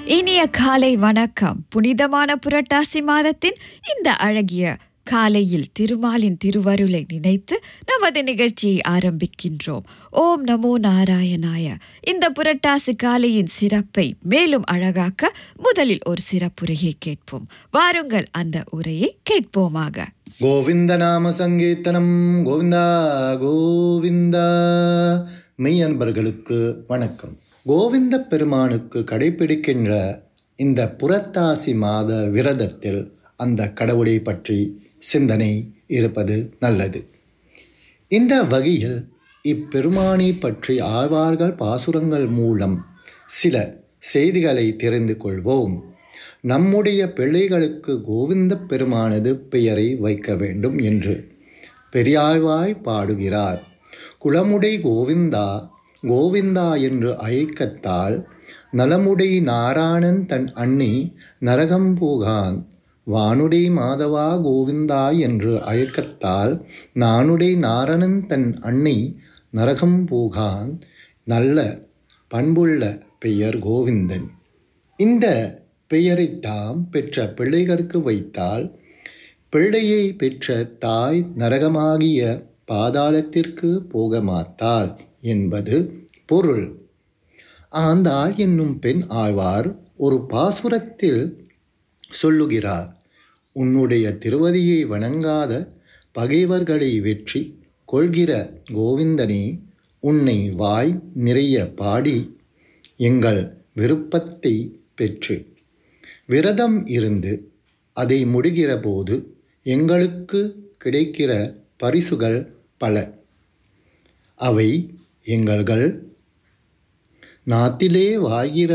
இனிய காலை வணக்கம் புனிதமான புரட்டாசி மாதத்தின் இந்த அழகிய காலையில் திருமாலின் திருவருளை நினைத்து நமது நிகழ்ச்சியை ஆரம்பிக்கின்றோம் ஓம் நமோ நாராயணாய இந்த புரட்டாசி காலையின் சிறப்பை மேலும் அழகாக்க முதலில் ஒரு சிறப்புரையை கேட்போம் வாருங்கள் அந்த உரையை கேட்போமாக கோவிந்த நாம சங்கீர்த்தனம் கோவிந்தா கோவிந்தா மெய் அன்பர்களுக்கு வணக்கம் கோவிந்த பெருமானுக்கு கடைபிடிக்கின்ற இந்த புறத்தாசி மாத விரதத்தில் அந்த கடவுளை பற்றி சிந்தனை இருப்பது நல்லது இந்த வகையில் இப்பெருமானை பற்றி ஆழ்வார்கள் பாசுரங்கள் மூலம் சில செய்திகளை தெரிந்து கொள்வோம் நம்முடைய பிள்ளைகளுக்கு கோவிந்த பெருமானது பெயரை வைக்க வேண்டும் என்று பெரியாழ்வாய் பாடுகிறார் குளமுடை கோவிந்தா கோவிந்தா என்று அழைக்கத்தால் நலமுடை நாராயணன் தன் அண்ணி நரகம் பூகான் வானுடை மாதவா கோவிந்தா என்று அழைக்கத்தால் நானுடை நாரணன் தன் அண்ணி நரகம் பூகான் நல்ல பண்புள்ள பெயர் கோவிந்தன் இந்த பெயரைத்தாம் பெற்ற பிள்ளைகளுக்கு வைத்தால் பிள்ளையை பெற்ற தாய் நரகமாகிய பாதாளத்திற்கு போக மாட்டாள் என்பது பொருள் ஆந்தாள் என்னும் பெண் ஆழ்வார் ஒரு பாசுரத்தில் சொல்லுகிறார் உன்னுடைய திருவதியை வணங்காத பகைவர்களை வெற்றி கொள்கிற கோவிந்தனே உன்னை வாய் நிறைய பாடி எங்கள் விருப்பத்தை பெற்று விரதம் இருந்து அதை முடிகிற போது எங்களுக்கு கிடைக்கிற பரிசுகள் பல அவை எங்கள்கள் நாட்டிலே வாகிற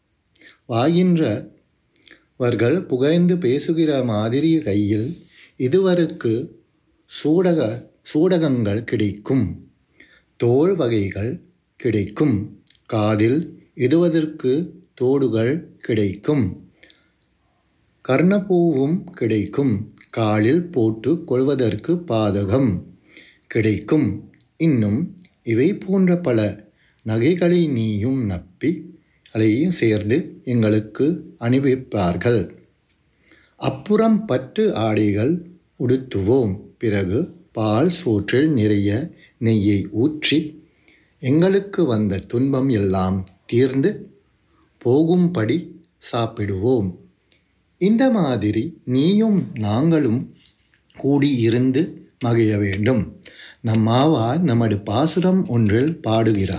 வாகின்றவர்கள் புகழ்ந்து பேசுகிற மாதிரி கையில் இதுவருக்கு சூடக சூடகங்கள் கிடைக்கும் தோல் வகைகள் கிடைக்கும் காதில் இடுவதற்கு தோடுகள் கிடைக்கும் கர்ணப்பூவும் கிடைக்கும் காலில் போட்டு கொள்வதற்கு பாதகம் கிடைக்கும் இன்னும் இவை போன்ற பல நகைகளை நீயும் நப்பி அதையும் சேர்ந்து எங்களுக்கு அணிவிப்பார்கள் அப்புறம் பட்டு ஆடைகள் உடுத்துவோம் பிறகு பால் சோற்றில் நிறைய நெய்யை ஊற்றி எங்களுக்கு வந்த துன்பம் எல்லாம் தீர்ந்து போகும்படி சாப்பிடுவோம் இந்த மாதிரி நீயும் நாங்களும் கூடியிருந்து மகிழ வேண்டும் நம்மாவா நமது பாசுரம் ஒன்றில் பாடுகிறார்